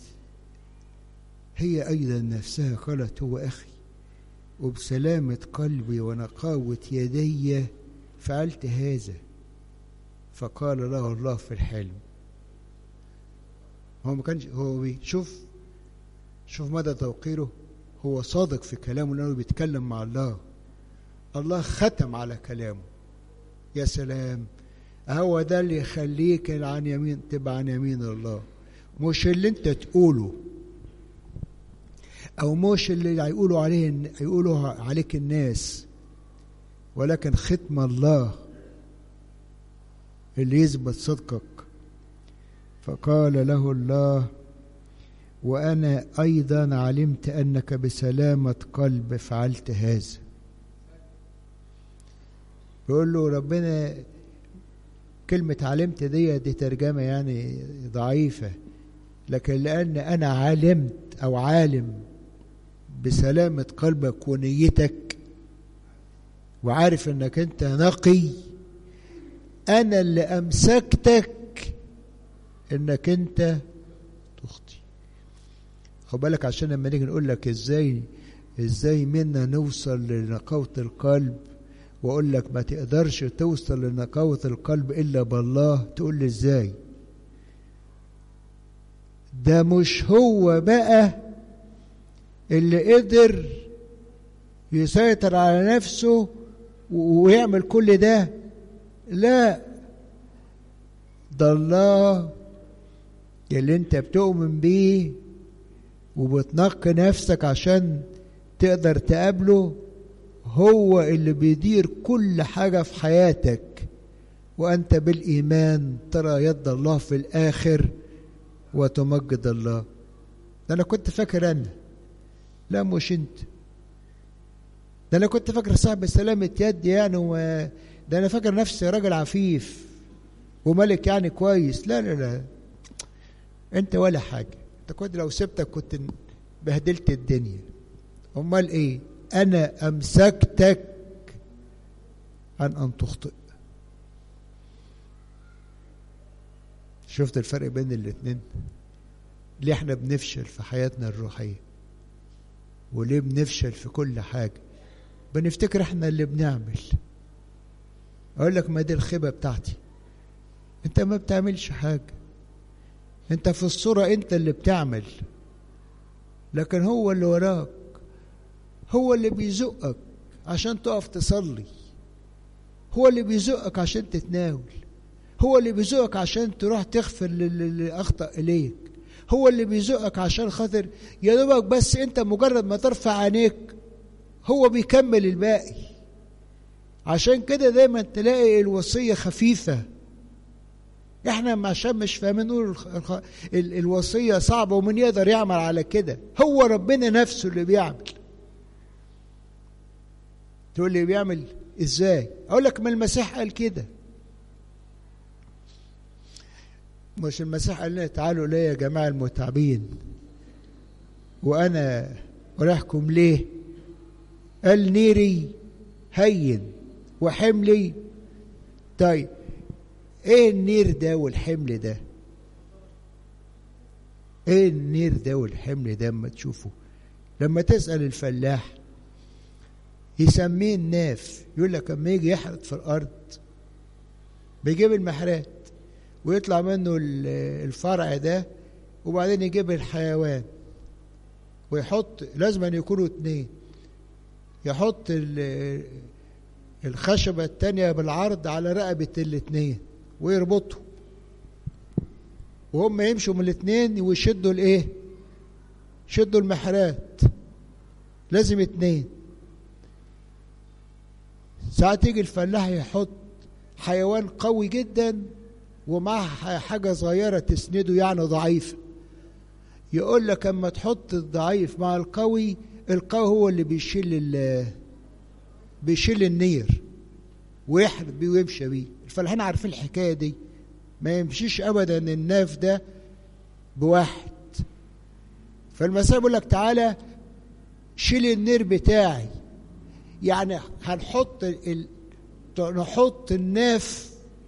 A: هي ايضا نفسها قالت هو اخي وبسلامة قلبي ونقاوة يدي فعلت هذا فقال له الله في الحلم هو ما كانش هو بيشوف شوف مدى توقيره هو صادق في كلامه لانه بيتكلم مع الله الله ختم على كلامه يا سلام هو ده اللي يخليك عن يمين تبقى عن يمين الله مش اللي انت تقوله او مش اللي هيقولوا عليه هيقولوا عليك الناس ولكن ختم الله اللي يثبت صدقك فقال له الله وانا ايضا علمت انك بسلامه قلب فعلت هذا بيقول له ربنا كلمة علمت دي دي ترجمة يعني ضعيفة لكن لأن أنا علمت أو عالم بسلامة قلبك ونيتك وعارف انك انت نقي انا اللي امسكتك انك انت تخطي خد بالك عشان لما نيجي نقول لك ازاي ازاي منا نوصل لنقاوة القلب واقول لك ما تقدرش توصل لنقاوة القلب الا بالله تقول لي ازاي ده مش هو بقى اللي قدر يسيطر على نفسه ويعمل كل ده لا ده الله اللي انت بتؤمن بيه وبتنقي نفسك عشان تقدر تقابله هو اللي بيدير كل حاجة في حياتك وأنت بالإيمان ترى يد الله في الآخر وتمجد الله ده أنا كنت فاكر أنا لا مش أنت ده أنا كنت فاكر صاحب سلامة يد يعني و... ده أنا فاكر نفسي راجل عفيف وملك يعني كويس لا لا لا أنت ولا حاجة أنت كنت لو سبتك كنت بهدلت الدنيا أمال إيه أنا أمسكتك عن أن تخطئ شفت الفرق بين الاتنين ليه احنا بنفشل في حياتنا الروحية وليه بنفشل في كل حاجة بنفتكر احنا اللي بنعمل اقول لك ما دي الخيبة بتاعتي انت ما بتعملش حاجة انت في الصورة انت اللي بتعمل لكن هو اللي وراك هو اللي بيزقك عشان تقف تصلي هو اللي بيزقك عشان تتناول هو اللي بيزقك عشان تروح تغفر للي اخطا اليك هو اللي بيزقك عشان خاطر يا دوبك بس انت مجرد ما ترفع عينيك هو بيكمل الباقي عشان كده دايما تلاقي الوصيه خفيفه احنا عشان مش فاهمين نقول الوصيه صعبه ومن يقدر يعمل على كده هو ربنا نفسه اللي بيعمل تقول لي بيعمل ازاي اقول لك ما المسيح قال كده مش المسيح قال لنا تعالوا لي يا جماعه المتعبين وانا اريحكم ليه قال نيري هين وحملي طيب ايه النير ده والحمل ده ايه النير ده والحمل ده اما تشوفه لما تسأل الفلاح يسميه الناف يقول لك اما يجي يحرث في الارض بيجيب المحرات ويطلع منه الفرع ده وبعدين يجيب الحيوان ويحط لازم أن يكونوا اتنين يحط الخشبة التانية بالعرض على رقبة الاتنين ويربطوا وهم يمشوا من الاتنين ويشدوا الايه شدوا المحرات لازم اتنين ساعات يجي الفلاح يحط حيوان قوي جدا ومعاه حاجة صغيرة تسنده يعني ضعيفة يقول لك اما تحط الضعيف مع القوي القوي هو اللي بيشيل بيشيل النير ويحرب بيه ويمشي بيه الفلاحين عارفين الحكايه دي ما يمشيش ابدا الناف ده بواحد فالمسيح بيقول لك تعالى شيل النير بتاعي يعني هنحط ال... نحط الناف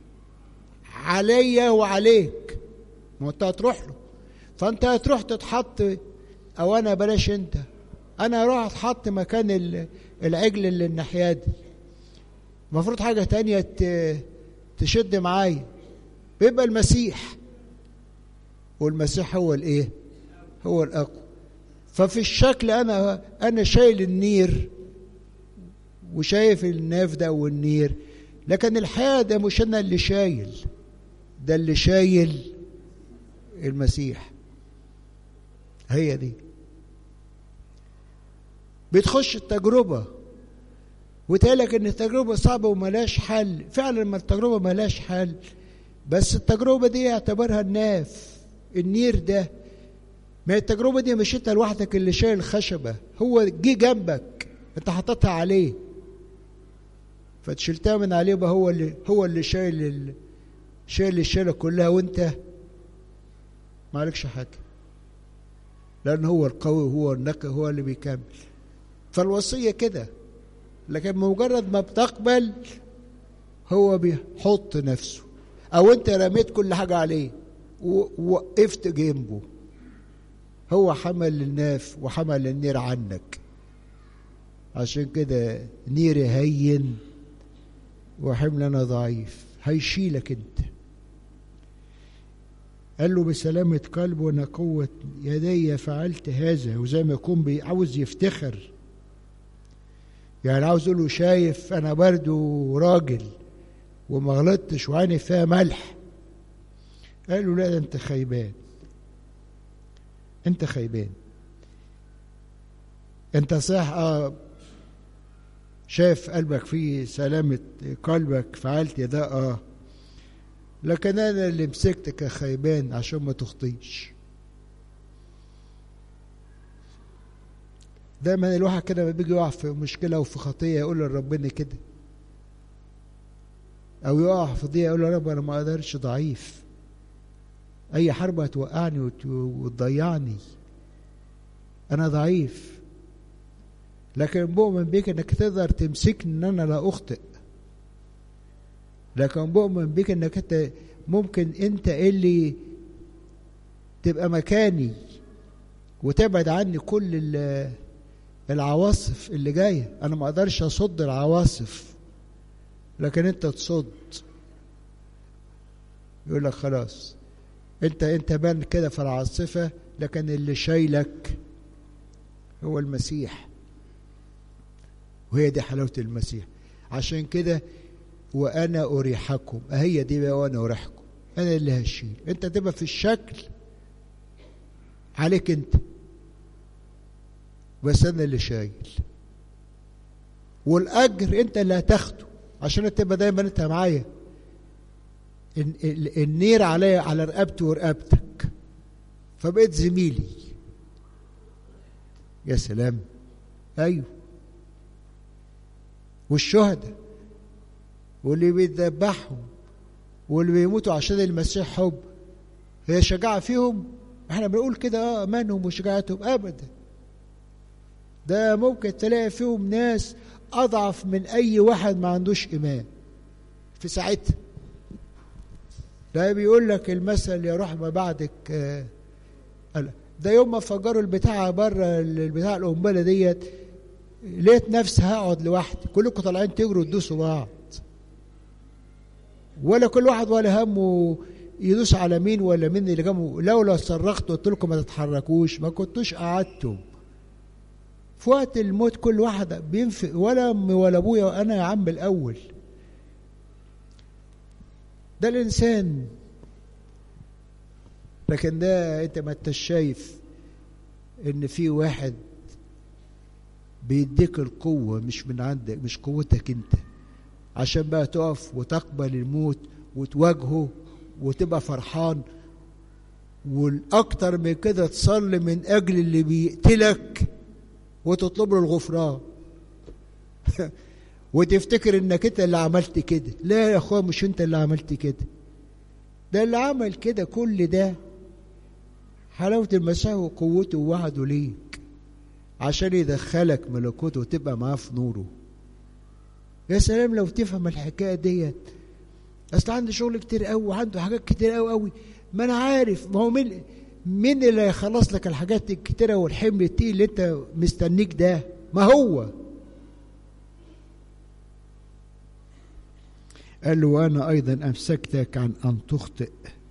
A: عليا وعليك ما انت هتروح له فانت هتروح تتحط او انا بلاش انت انا اروح اتحط مكان العجل اللي الناحيه دي المفروض حاجه تانية تشد معايا بيبقى المسيح والمسيح هو الايه هو الاقوى ففي الشكل انا انا شايل النير وشايف الناف ده والنير لكن الحياه ده مش انا اللي شايل ده اللي شايل المسيح هي دي بتخش التجربة وتقالك ان التجربة صعبة وملاش حل فعلا ما التجربة ملاش حل بس التجربة دي اعتبرها الناف النير ده ما التجربة دي مش انت لوحدك اللي شايل الخشبة هو جه جنبك انت حطيتها عليه فتشلتها من عليه بقى هو اللي هو اللي شايل ال... شايل الشيله كلها وانت ما عليكش حاجه لان هو القوي وهو النقي هو اللي بيكمل فالوصيه كده لكن مجرد ما بتقبل هو بيحط نفسه او انت رميت كل حاجه عليه ووقفت جنبه هو حمل الناف وحمل النير عنك عشان كده نيري هين وحملنا ضعيف هيشيلك انت قال له بسلامة قلب ونقوة يدي فعلت هذا وزي ما يكون عاوز يفتخر يعني عاوز يقول له شايف انا برضو راجل وما غلطتش وعيني فيها ملح قال له لا ده انت خيبان انت خيبان انت صح اه شايف قلبك فيه سلامة قلبك فعلت ده اه لكن انا اللي مسكتك يا خيبان عشان ما تخطيش دايما الواحد كده ما بيجي يقع في مشكلة وفي خطية يقول لربنا كده أو يقع في ضيقة يقول يا رب أنا ما أقدرش ضعيف أي حرب هتوقعني وتضيعني أنا ضعيف لكن بؤمن بيك إنك تقدر تمسكني إن أنا لا أخطئ لكن بؤمن بيك إنك أنت ممكن أنت اللي تبقى مكاني وتبعد عني كل العواصف اللي جايه انا ما اقدرش اصد العواصف لكن انت تصد يقول لك خلاص انت انت بان كده في العاصفه لكن اللي شايلك هو المسيح وهي دي حلاوه المسيح عشان كده وانا اريحكم هي دي بقى وانا اريحكم انا اللي هشيل انت تبقى في الشكل عليك انت بس انا اللي شايل والاجر انت اللي هتاخده عشان تبقى دايما انت معايا النير عليا على رقبتي ورقبتك فبقيت زميلي يا سلام ايوه والشهداء واللي بيذبحهم واللي بيموتوا عشان المسيح حب هي شجاعة فيهم احنا بنقول كده اه امانهم وشجاعتهم ابدا ده ممكن تلاقي فيهم ناس اضعف من اي واحد ما عندوش ايمان في ساعتها ده بيقول لك المثل يا روح ما بعدك آه ده يوم ما فجروا البتاع بره البتاع القنبله ديت لقيت نفسي هقعد لوحدي كلكم طالعين تجروا تدوسوا بعض ولا كل واحد ولا همه يدوس على مين ولا مين اللي جنبه لولا صرخت وقلت لكم ما تتحركوش ما كنتوش قعدتم في وقت الموت كل واحد بينفق ولا امي ولا ابويا وانا يا عم الاول ده الانسان لكن ده انت ما انتش شايف ان في واحد بيديك القوة مش من عندك مش قوتك انت عشان بقى تقف وتقبل الموت وتواجهه وتبقى فرحان والاكتر من كده تصلي من اجل اللي بيقتلك وتطلب له الغفران وتفتكر انك انت اللي عملت كده لا يا اخويا مش انت اللي عملت كده ده اللي عمل كده كل ده حلاوة المسيح وقوته ووعده ليك عشان يدخلك ملكوته وتبقى معاه في نوره يا سلام لو تفهم الحكاية ديت اصل عنده شغل كتير قوي وعنده حاجات كتير قوي قوي ما انا عارف ما هو مين مين اللي هيخلص لك الحاجات الكتيرة والحمل التقيل اللي انت مستنيك ده ما هو قال له وانا ايضا امسكتك عن ان تخطئ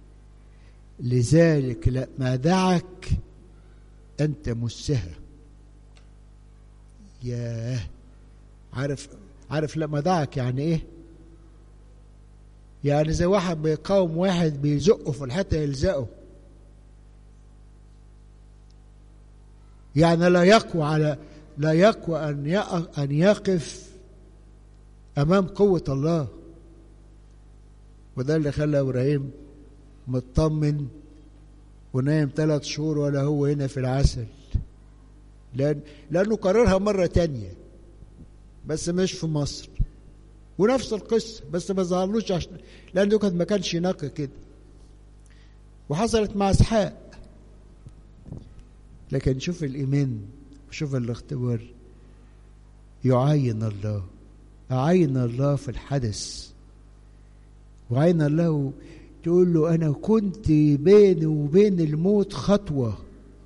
A: لذلك لما دعك انت مسها ياه عارف عارف لما دعك يعني ايه يعني زي واحد بيقاوم واحد بيزقه في الحته يلزقه يعني لا يقوى على لا يقوى ان ان يقف امام قوه الله وده اللي خلى ابراهيم مطمن ونايم ثلاث شهور ولا هو هنا في العسل لأن لأنه قررها مرة تانية بس مش في مصر ونفس القصة بس ما ظهرلوش عشان لأنه كان ما كانش ينقي كده وحصلت مع إسحاق لكن شوف الإيمان وشوف الاختبار يعاين الله أعين الله في الحدث وعين الله تقول له أنا كنت بيني وبين الموت خطوة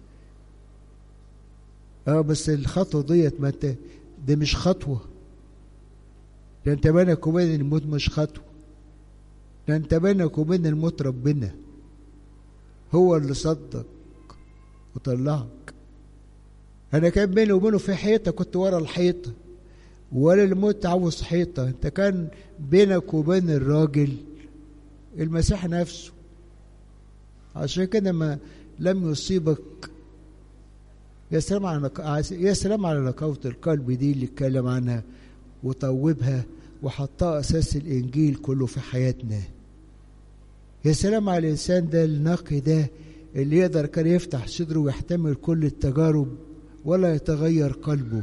A: اه بس الخطوة ديت ما انت دي مش خطوة ده انت بينك وبين الموت مش خطوة ده انت بينك وبين الموت ربنا هو اللي صدق وطلعك انا كان بيني وبينه في حيطة كنت ورا الحيطة ولا الموت عاوز حيطة انت كان بينك وبين الراجل المسيح نفسه عشان كده ما لم يصيبك يا سلام على نق... يا سلام على نقاوة القلب دي اللي اتكلم عنها وطوبها وحطها اساس الانجيل كله في حياتنا يا سلام على الانسان ده النقي ده اللي يقدر كان يفتح صدره ويحتمل كل التجارب ولا يتغير قلبه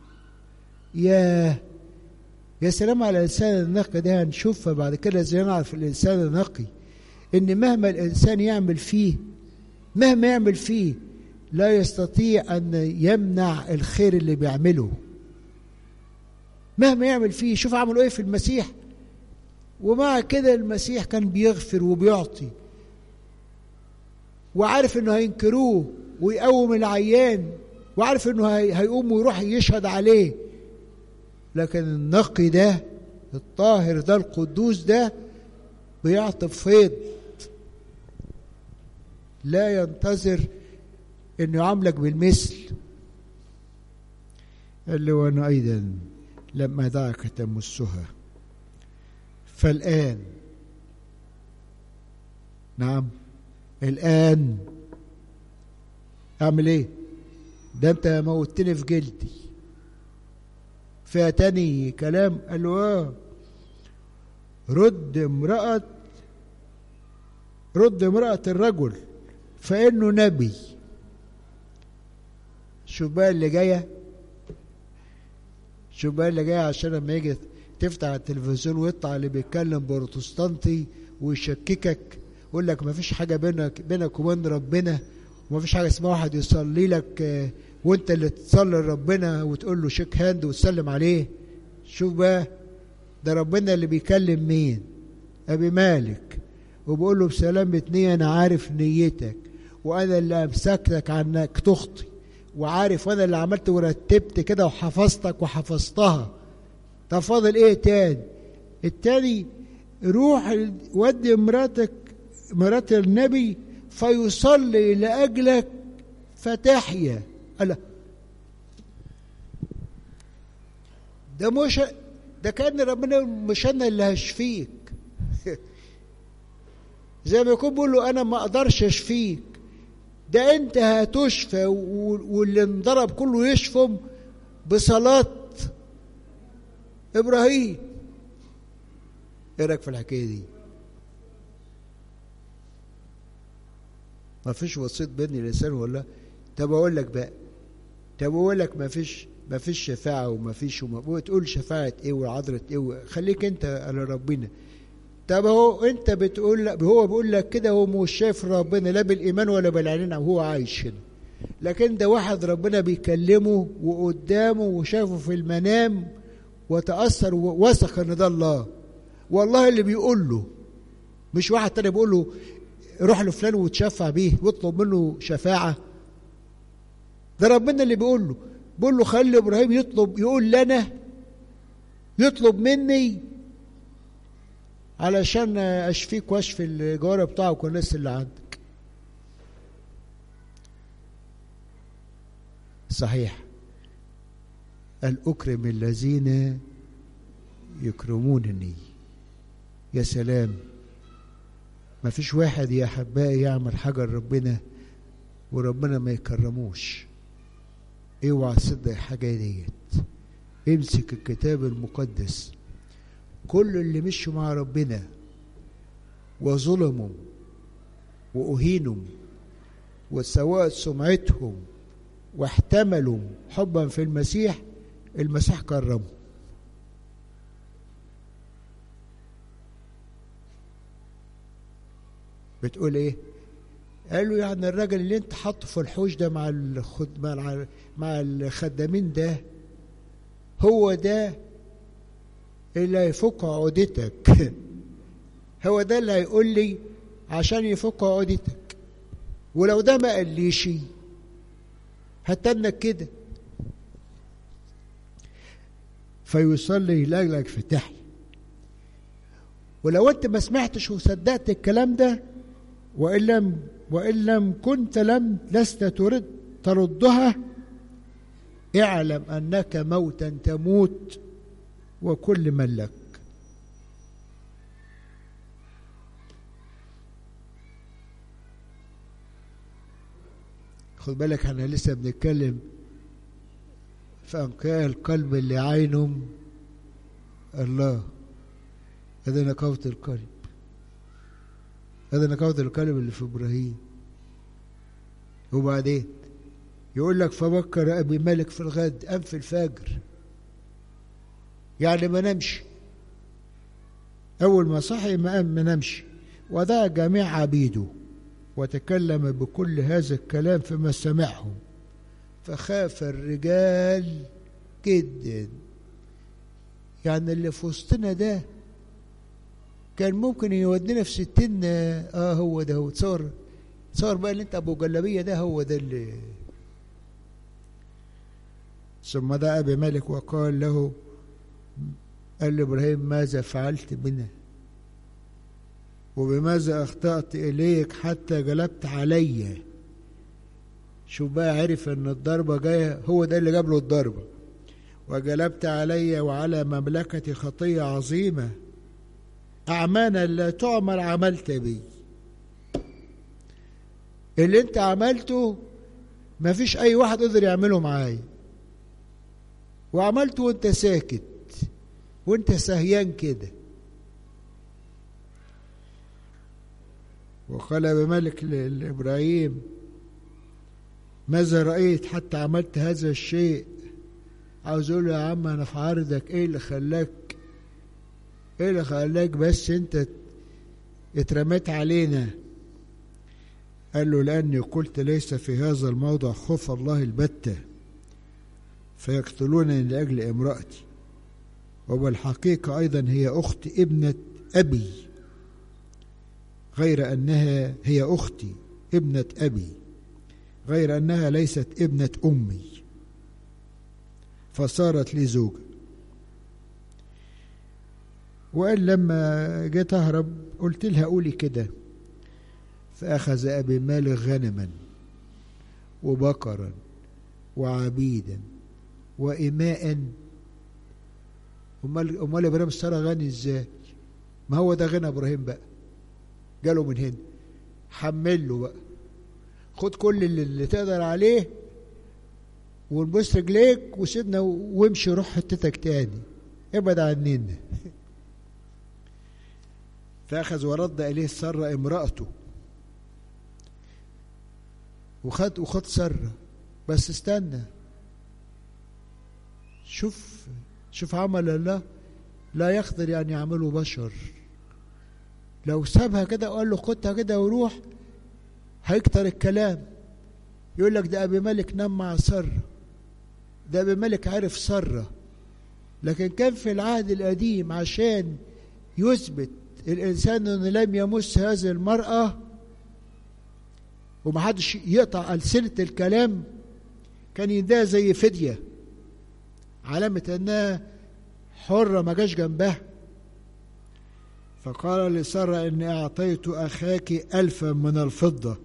A: يا يا سلام على الانسان النقي ده هنشوفها بعد كده ازاي نعرف الانسان النقي ان مهما الانسان يعمل فيه مهما يعمل فيه لا يستطيع ان يمنع الخير اللي بيعمله مهما يعمل فيه شوف عملوا ايه في المسيح ومع كده المسيح كان بيغفر وبيعطي وعارف انه هينكروه ويقوم العيان وعارف انه هيقوم ويروح يشهد عليه لكن النقي ده الطاهر ده القدوس ده بيعطي فيض لا ينتظر انه يعاملك بالمثل قال له وانا ايضا لما دعك تمسها فالآن نعم الآن أعمل إيه؟ ده أنت موتني في جلدي فيها تاني كلام قال له آه رد امرأة رد امرأة الرجل فإنه نبي شوف بقى اللي جاية شوف بقى اللي جاية عشان لما يجي تفتح التلفزيون ويطلع اللي بيتكلم بروتستانتي ويشككك يقول لك ما فيش حاجة بينك بينك وبين ربنا وما فيش حاجة اسمها واحد يصلي لك آه، وانت اللي تصلي لربنا وتقول له شيك هاند وتسلم عليه شوف بقى ده ربنا اللي بيكلم مين ابي مالك وبقول له بسلامة نية انا عارف نيتك وانا اللي امسكتك عنك تخطي وعارف وانا اللي عملت ورتبت كده وحفظتك وحفظتها طب فاضل ايه تاني التاني روح ودي مراتك مرات النبي فيصلي لاجلك فتحيا قال ده مش ده كان ربنا مش انا اللي هشفيك زي ما يكون بيقول له انا ما اقدرش اشفيك ده انت هتشفى و- واللي انضرب كله يشفم بصلاة ابراهيم ايه رايك في الحكايه دي ما فيش وسيط بين الانسان ولا طب اقول لك بقى طب اقول لك ما فيش ما فيش شفاعه وما فيش وما تقول شفاعه ايه وعذره ايه خليك انت على ربنا طب هو انت بتقول لا هو بيقول لك كده هو مش شايف ربنا لا بالايمان ولا بالعينين وهو عايش هنا لكن ده واحد ربنا بيكلمه وقدامه وشافه في المنام وتاثر ووثق ان ده الله والله اللي بيقول له مش واحد تاني بيقول له روح لفلان وتشفع بيه واطلب منه شفاعه ده ربنا اللي بيقول له بيقول له خلي ابراهيم يطلب يقول لنا يطلب مني علشان اشفيك واشفي الجوارح بتاعك والناس اللي عندك صحيح قال اكرم الذين يكرمونني يا سلام ما فيش واحد يا احبائي يعمل حاجه لربنا وربنا ما يكرموش اوعى تصدق الحاجه ديت امسك الكتاب المقدس كل اللي مشوا مع ربنا وظلموا وأهينوا وسوأت سمعتهم واحتملوا حبا في المسيح المسيح كرمه بتقول ايه قال له يعني الراجل اللي انت حاطه في الحوش ده مع الخد مع مع الخدامين ده هو ده اللي هيفك عقدتك هو ده اللي هيقول لي عشان يفك عقدتك ولو ده ما قاليش هتنك كده فيصلي لاجلك في تحيا ولو انت ما سمعتش وصدقت الكلام ده وان لم وان لم كنت لم لست ترد تردها اعلم انك موتا تموت وكل من لك خد بالك احنا لسه بنتكلم في انقاء القلب اللي عينه الله هذا نقاوة القلب هذا نقاوة القلب اللي في ابراهيم وبعدين يقول لك فبكر ابي مالك في الغد ام في الفجر يعني ما نمشي أول ما صحي ما ما نمشي ودعا جميع عبيده وتكلم بكل هذا الكلام فيما سمعه فخاف الرجال جدا يعني اللي في وسطنا ده كان ممكن يودينا في ستين اه هو ده هو تصور تصور بقى اللي انت ابو جلابيه ده هو ده اللي ثم دعا ابي مالك وقال له قال لابراهيم ماذا فعلت بنا وبماذا اخطات اليك حتى جلبت علي شوف بقى عرف ان الضربه جايه هو ده اللي جاب له الضربه وجلبت علي وعلى مملكتي خطيه عظيمه أعمالا لا تعمل عملت بي اللي انت عملته ما فيش اي واحد قدر يعمله معايا وعملته وانت ساكت وانت سهيان كده وقال ابي مالك لابراهيم ماذا رايت حتى عملت هذا الشيء عاوز اقول له يا عم انا في عرضك ايه اللي خلاك ايه اللي خلاك بس انت اترميت علينا قال له لاني قلت ليس في هذا الموضع خوف الله البتة فيقتلونني لاجل امرأتي وبالحقيقة ايضا هي اخت ابنة ابي غير انها هي اختي ابنة ابي غير انها ليست ابنة امي فصارت لي زوجة وقال لما جيت أهرب قلت لها قولي كده فأخذ أبي مالك غنما وبقرا وعبيدا وإماء أمال أمال إبراهيم اشترى غني إزاي؟ ما هو ده غنى إبراهيم بقى جاله من هنا حمل له بقى خد كل اللي, اللي تقدر عليه ونبوس رجليك وسيبنا وامشي روح حتتك تاني ابعد عننا فأخذ ورد إليه سرة امرأته وخد وخد سرة بس استنى شوف شوف عمل الله لا يقدر يعني يعمله بشر لو سابها كده وقال له خدها كده وروح هيكتر الكلام يقول لك ده أبي ملك نام مع سرة ده أبي ملك عرف سرة لكن كان في العهد القديم عشان يثبت الإنسان أنه لم يمس هذه المرأة ومحدش يقطع ألسنة الكلام كان يديها زي فدية علامة أنها حرة ما جاش جنبها فقال لسارة إني أعطيت أخاك ألفا من الفضة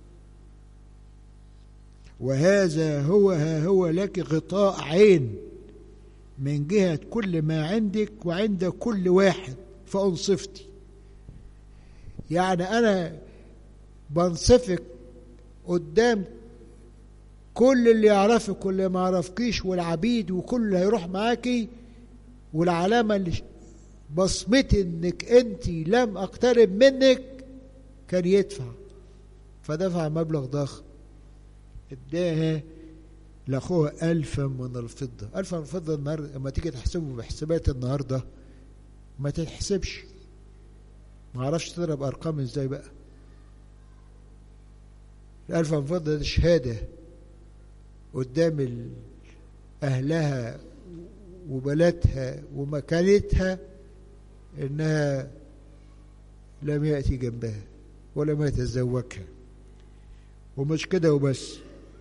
A: وهذا هو ها هو لك غطاء عين من جهة كل ما عندك وعند كل واحد فأنصفتي يعني أنا بنصفك قدام كل اللي يعرفك واللي ما يعرفكيش والعبيد وكل اللي هيروح معاكي والعلامة اللي بصمتي انك انت لم اقترب منك كان يدفع فدفع مبلغ ضخم اداها لاخوها ألفا من الفضة ألفا من الفضة النهاردة لما تيجي تحسبه بحسابات النهاردة ما تتحسبش ما اعرفش تضرب ارقام ازاي بقى الألف من فضة دي شهادة قدام أهلها وبلدها ومكانتها إنها لم يأتي جنبها ولم يتزوجها ومش كده وبس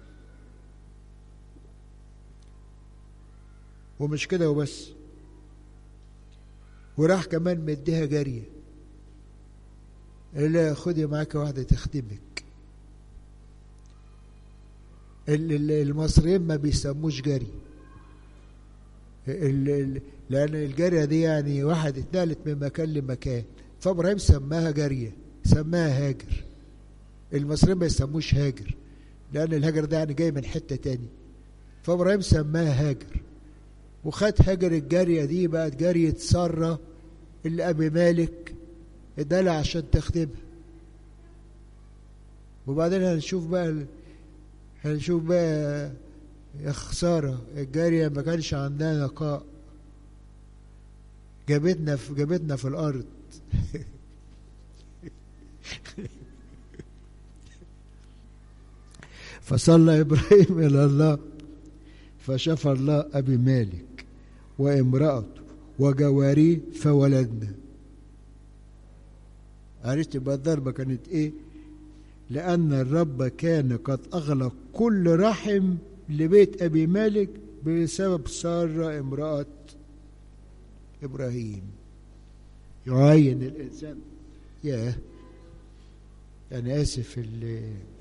A: ومش كده وبس وراح كمان مديها جارية قال لها خدي معاك واحدة تخدمك المصريين ما بيسموش جري لأن الجارية دي يعني واحد اتنقلت من مكان لمكان فإبراهيم سماها جارية سماها هاجر المصريين ما يسموش هاجر لأن الهاجر ده يعني جاي من حتة تاني فإبراهيم سماها هاجر وخد هاجر الجارية دي بقت جارية سارة اللي أبي مالك ادالها عشان تخدمها وبعدين هنشوف بقى هنشوف بقى يا خسارة الجارية ما كانش عندها نقاء جابتنا في جابتنا في الأرض فصلى إبراهيم إلى الله فشفى الله أبي مالك وامرأته وجواريه فولدنا عرفت بقى الضربة كانت إيه؟ لأن الرب كان قد أغلق كل رحم لبيت أبي مالك بسبب سارة امرأة إبراهيم يعين الإنسان ياه أنا آسف اللي